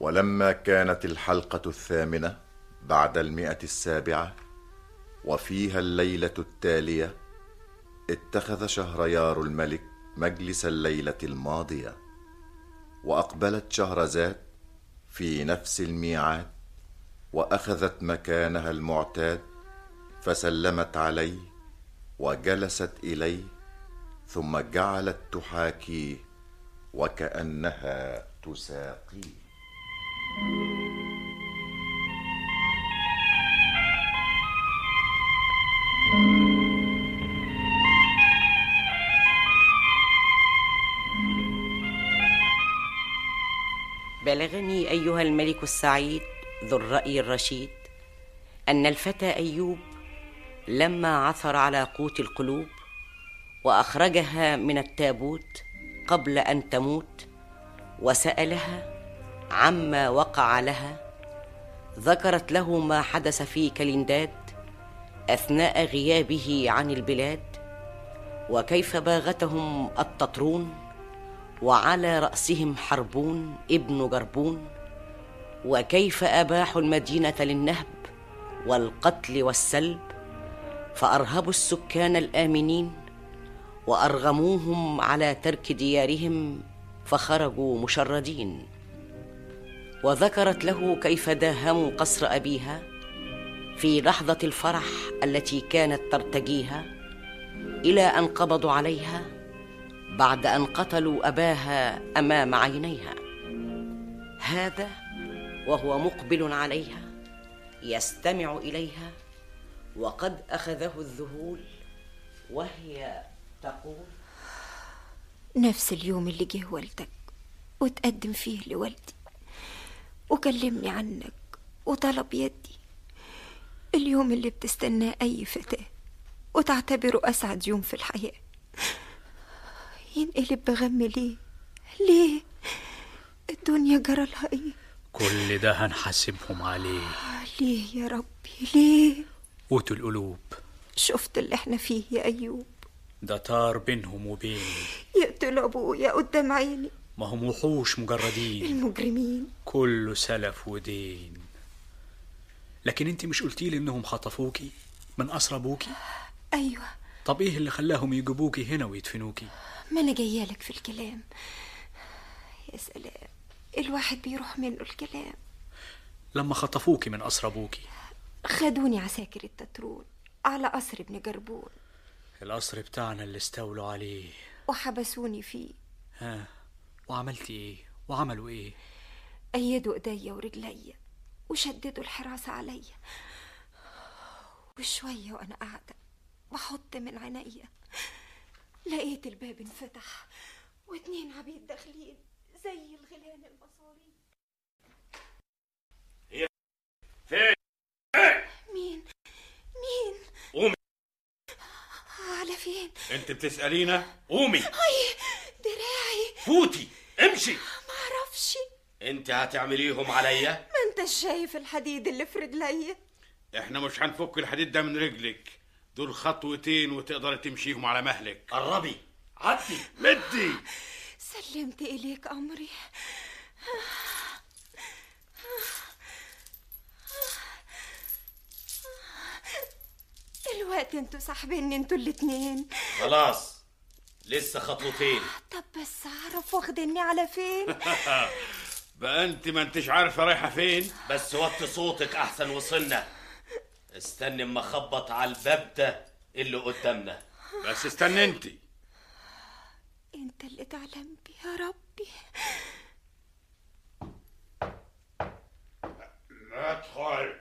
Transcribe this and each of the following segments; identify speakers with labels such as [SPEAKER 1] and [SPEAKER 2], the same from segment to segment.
[SPEAKER 1] ولما كانت الحلقة الثامنة بعد المئة السابعة وفيها الليلة التالية اتخذ شهريار الملك مجلس الليلة الماضية وأقبلت شهرزاد في نفس الميعاد وأخذت مكانها المعتاد فسلمت عليه وجلست إليه ثم جعلت تحاكيه وكأنها تساقيه
[SPEAKER 2] بلغني ايها الملك السعيد ذو الراي الرشيد ان الفتى ايوب لما عثر على قوت القلوب واخرجها من التابوت قبل ان تموت وسالها عما وقع لها ذكرت له ما حدث في كلنداد اثناء غيابه عن البلاد وكيف باغتهم التطرون وعلى راسهم حربون ابن جربون وكيف اباحوا المدينه للنهب والقتل والسلب فارهبوا السكان الامنين وارغموهم على ترك ديارهم فخرجوا مشردين وذكرت له كيف داهموا قصر ابيها في لحظه الفرح التي كانت ترتجيها الى ان قبضوا عليها بعد ان قتلوا اباها امام عينيها هذا وهو مقبل عليها يستمع اليها وقد اخذه الذهول وهي تقول
[SPEAKER 3] نفس اليوم اللي جه والدك وتقدم فيه لوالدي وكلمني عنك وطلب يدي اليوم اللي بتستناه أي فتاة وتعتبره أسعد يوم في الحياة ينقلب بغم ليه ليه الدنيا جرالها ايه
[SPEAKER 4] كل ده هنحاسبهم عليه
[SPEAKER 3] ليه يا ربي ليه
[SPEAKER 4] قوت القلوب
[SPEAKER 3] شفت اللي احنا فيه يا أيوب
[SPEAKER 4] ده طار بينهم وبيني
[SPEAKER 3] يقتل أبويا قدام عيني
[SPEAKER 4] ما هم وحوش مجردين
[SPEAKER 3] المجرمين
[SPEAKER 4] كله سلف ودين لكن انت مش قلتي لي انهم خطفوكي من اسرى ابوكي
[SPEAKER 3] أيوة
[SPEAKER 4] طب ايه اللي خلاهم يجيبوكي هنا ويدفنوكي
[SPEAKER 3] ما أنا جايالك في الكلام يا سلام الواحد بيروح منه الكلام
[SPEAKER 4] لما خطفوكي من اسرى ابوكي
[SPEAKER 3] خدوني عساكر التترون على قصر ابن جربون
[SPEAKER 4] القصر بتاعنا اللي استولوا عليه
[SPEAKER 3] وحبسوني فيه
[SPEAKER 4] ها وعملتي ايه وعملوا ايه
[SPEAKER 3] أيدوا إيديا ورجليا وشددوا الحراسة عليا وشوية وأنا قاعدة بحط من عينيا لقيت الباب انفتح واتنين عبيد داخلين زي الغيلان المصارين
[SPEAKER 5] فين
[SPEAKER 3] مين مين
[SPEAKER 5] قومي
[SPEAKER 3] على فين
[SPEAKER 5] انت بتسألينا قومي
[SPEAKER 3] اي دراعي
[SPEAKER 5] فوتي امشي
[SPEAKER 3] معرفش
[SPEAKER 5] انت هتعمليهم عليا
[SPEAKER 3] ما انت شايف الحديد اللي في رجليا
[SPEAKER 5] احنا مش هنفك الحديد ده من رجلك دول خطوتين وتقدر تمشيهم على مهلك
[SPEAKER 6] قربي عدي
[SPEAKER 5] مدي
[SPEAKER 3] سلمت إليك أمري الوقت انتوا ساحبيني انتوا الاتنين
[SPEAKER 6] خلاص لسه خطوتين
[SPEAKER 3] طب بس اعرف واخدني على فين
[SPEAKER 5] بقى انت ما انتش عارفه رايحه فين
[SPEAKER 6] بس وطي صوتك احسن وصلنا استني اما اخبط على الباب ده اللي قدامنا
[SPEAKER 5] بس استنى انت
[SPEAKER 3] انت اللي تعلم بي يا ربي
[SPEAKER 5] ادخل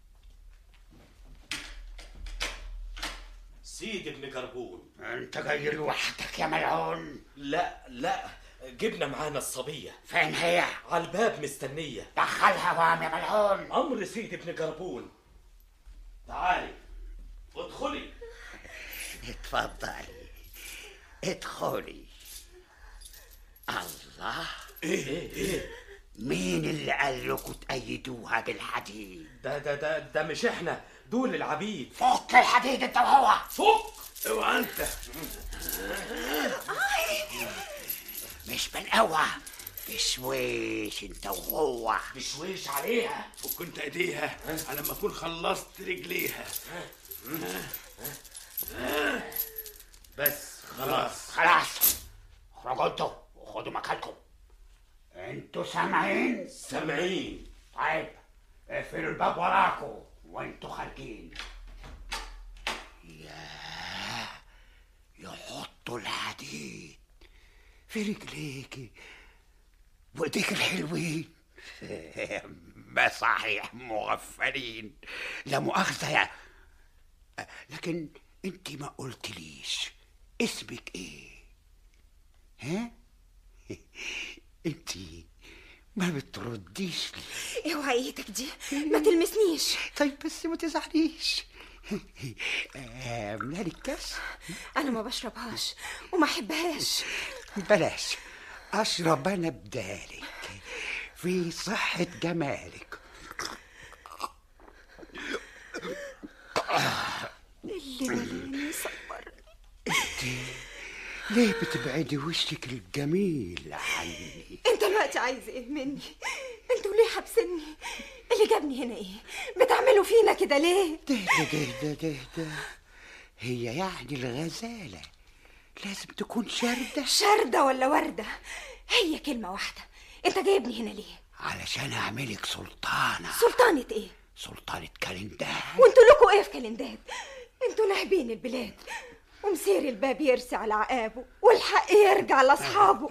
[SPEAKER 6] سيد ابن جربون
[SPEAKER 7] انت جاي لوحدك يا ملعون
[SPEAKER 6] لا لا جبنا معانا الصبية
[SPEAKER 7] فين هي
[SPEAKER 6] على الباب مستنية
[SPEAKER 7] دخلها وام يا ملعون
[SPEAKER 6] أمر سيد ابن جربون تعالي ادخلي
[SPEAKER 7] اتفضلي ادخلي الله
[SPEAKER 6] ايه ايه
[SPEAKER 7] مين اللي قال لكم تأيدوها بالحديد
[SPEAKER 6] ده ده ده ده مش احنا دول العبيد
[SPEAKER 7] فك الحديد انت وهو
[SPEAKER 6] فك
[SPEAKER 5] اوعى انت
[SPEAKER 7] مش بالقوة بشويش انت وهو
[SPEAKER 6] بشويش عليها
[SPEAKER 5] وكنت ايديها على ما اكون خلصت رجليها
[SPEAKER 6] بس خلاص
[SPEAKER 7] خلاص اخرجوا انتوا وخدوا مكانكم انتوا سامعين
[SPEAKER 6] سامعين
[SPEAKER 7] طيب اقفلوا الباب وراكم وانتوا خارجين ياه يحطوا الحديد في رجليكي وايديك الحلوين ما صحيح مغفلين لا مؤاخذة يا لكن انت ما قلتليش اسمك ايه ها انت ما بترديش لي
[SPEAKER 3] اوعى ايدك دي ما تلمسنيش
[SPEAKER 7] طيب بس ما تزعليش آه، مالك كاس
[SPEAKER 3] انا ما بشربهاش وما احبهاش
[SPEAKER 7] بلاش اشرب انا بدالك في صحة جمالك
[SPEAKER 3] اللي ملاني صبرني
[SPEAKER 7] ليه بتبعدي وشك الجميل عني
[SPEAKER 3] انت دلوقتي عايز ايه مني انتوا ليه حابسني اللي جابني هنا ايه بتعملوا فينا كده ليه
[SPEAKER 7] ده ده ده ده ده ده هي يعني الغزالة لازم تكون شاردة
[SPEAKER 3] شردة ولا وردة هي كلمة واحدة انت جايبني هنا ليه
[SPEAKER 7] علشان اعملك سلطانة
[SPEAKER 3] سلطانة ايه
[SPEAKER 7] سلطانة كالندان
[SPEAKER 3] وانتوا لكم ايه في كالنداد انتوا ناهبين البلاد ومسير الباب يرسي على عقابه والحق يرجع لاصحابه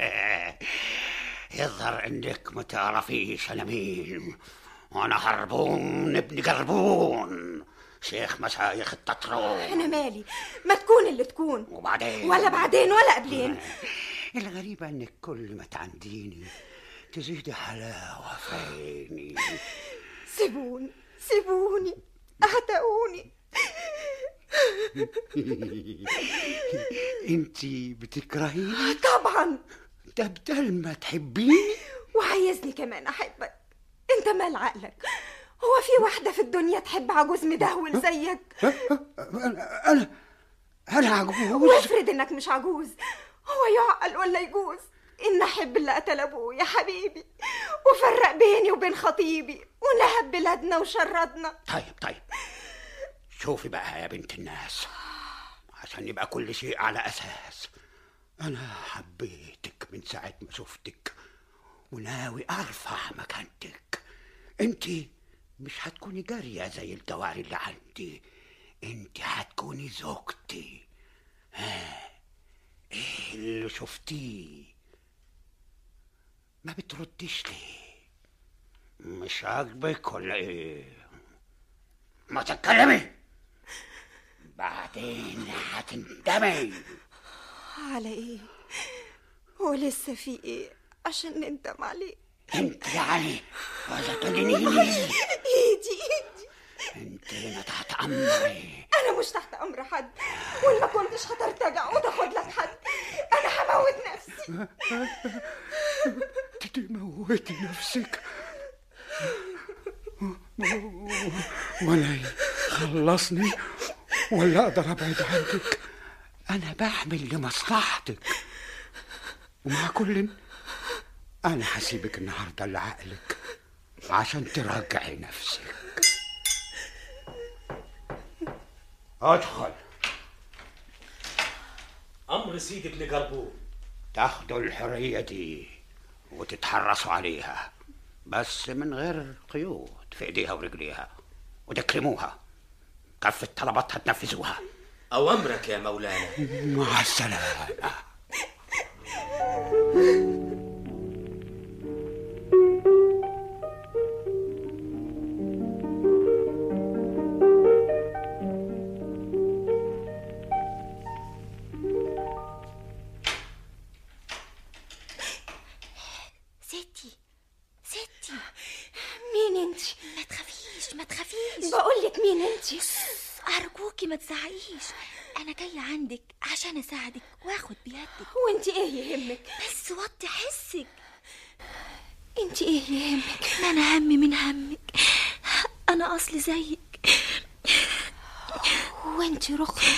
[SPEAKER 7] يظهر انك ما تعرفيش انا مين وانا هربون ابن جربون شيخ مشايخ التترون
[SPEAKER 3] انا مالي ما تكون اللي تكون
[SPEAKER 7] وبعدين
[SPEAKER 3] ولا بعدين ولا قبلين
[SPEAKER 7] الغريبة انك كل ما تعنديني تزيدي حلاوة في عيني
[SPEAKER 3] سيبوني سيبوني اعتقوني
[SPEAKER 7] انتي بتكرهيني
[SPEAKER 3] طبعا
[SPEAKER 7] ده بدل ما تحبيني
[SPEAKER 3] وعايزني كمان احبك انت مال عقلك هو في واحدة في الدنيا تحب عجوز مدهول زيك
[SPEAKER 7] انا انا انا عجوز
[SPEAKER 3] وافرض انك مش عجوز هو يعقل ولا يجوز ان احب اللي قتل ابوه يا حبيبي وفرق بيني وبين خطيبي ونهب بلادنا وشردنا
[SPEAKER 7] طيب طيب شوفي بقى يا بنت الناس عشان يبقى كل شيء على أساس أنا حبيتك من ساعة ما شفتك وناوي أرفع مكانتك أنت مش هتكوني جارية زي الجواري اللي عندي أنت هتكوني زوجتي ها إيه اللي شفتيه ما بترديش ليه مش عاجبك ولا إيه ما تتكلمي بعدين هتندمي
[SPEAKER 3] على ايه ولسه في ايه عشان نندم عليه
[SPEAKER 7] انت يعني ولا تجنيني
[SPEAKER 3] ايدي ايدي
[SPEAKER 7] انت هنا تحت امري
[SPEAKER 3] انا مش تحت امر حد وان ما كنتش هترتجع وتاخد لك حد انا هموت نفسي
[SPEAKER 7] تموتي نفسك ولا يخلصني ولا اقدر ابعد عنك انا بعمل لمصلحتك ومع كل انا هسيبك النهارده لعقلك عشان تراجعي نفسك ادخل
[SPEAKER 6] امر سيدي ابن جربون
[SPEAKER 7] تاخدوا الحرية دي وتتحرصوا عليها بس من غير قيود في ايديها ورجليها وتكرموها كافة طلباتها تنفذوها
[SPEAKER 6] اوامرك يا مولانا
[SPEAKER 7] مع السلامة
[SPEAKER 8] ستي ستي
[SPEAKER 3] مين انت
[SPEAKER 8] ما تخافيش ما تخافيش
[SPEAKER 3] بقول لك مين انت
[SPEAKER 8] أرجوكي ما تزعقيش أنا جاية عندك عشان أساعدك وآخد بيدك
[SPEAKER 3] وانت ايه يهمك
[SPEAKER 8] بس وطي حسك
[SPEAKER 3] انت ايه يهمك
[SPEAKER 8] ما أنا همي من همك أنا أصلي زيك
[SPEAKER 3] وانت رخرة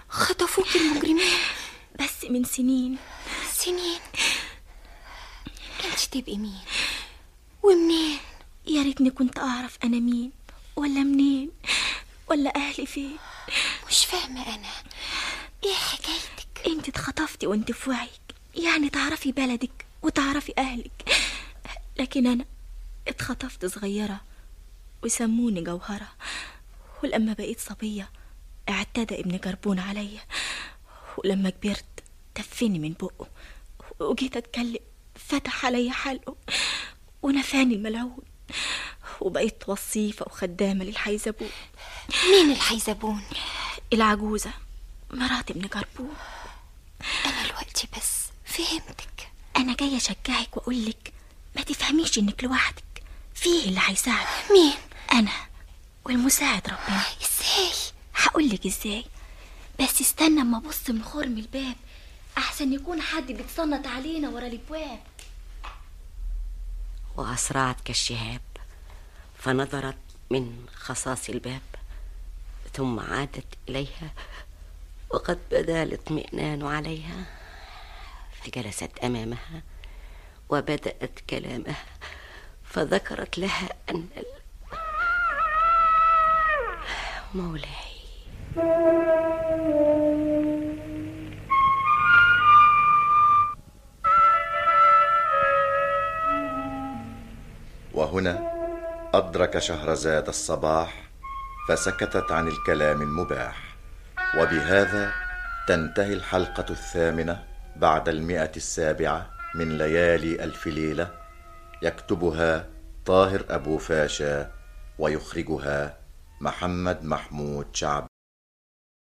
[SPEAKER 3] خطفوك المجرمين
[SPEAKER 8] بس من سنين
[SPEAKER 3] سنين تبقي مين ومنين
[SPEAKER 8] يا ريتني كنت اعرف انا مين ولا منين ولا اهلي فين
[SPEAKER 3] مش فاهمة أنا إيه حكايتك
[SPEAKER 8] انت اتخطفتي وانت في وعيك يعني تعرفي بلدك وتعرفي اهلك لكن انا اتخطفت صغيرة وسموني جوهرة ولما بقيت صبية اعتدى ابن جربون عليا ولما كبرت تفني من بقه وجيت اتكلم فتح عليا حلقه ونفاني الملعون وبقيت وصيفة وخدامة للحيزبون
[SPEAKER 3] مين الحيزبون
[SPEAKER 8] العجوزة مرات ابن جربون
[SPEAKER 3] أنا دلوقتي بس فهمتك
[SPEAKER 8] أنا جاية أشجعك وأقولك ما تفهميش إنك لوحدك فيه اللي هيساعدك
[SPEAKER 3] مين
[SPEAKER 8] أنا والمساعد ربنا
[SPEAKER 3] إزاي
[SPEAKER 8] هقولك إزاي بس استنى أما أبص من خرم الباب أحسن يكون حد بيتصنت علينا ورا الأبواب
[SPEAKER 2] وأسرعت كالشهاب فنظرت من خصاص الباب ثم عادت إليها وقد بدا الاطمئنان عليها فجلست أمامها وبدأت كلامها فذكرت لها أن ال- مولاي
[SPEAKER 1] وهنا أدرك شهرزاد الصباح فسكتت عن الكلام المباح وبهذا تنتهي الحلقة الثامنة بعد المئة السابعة من ليالي ألف ليلة يكتبها طاهر أبو فاشا ويخرجها محمد محمود شعبان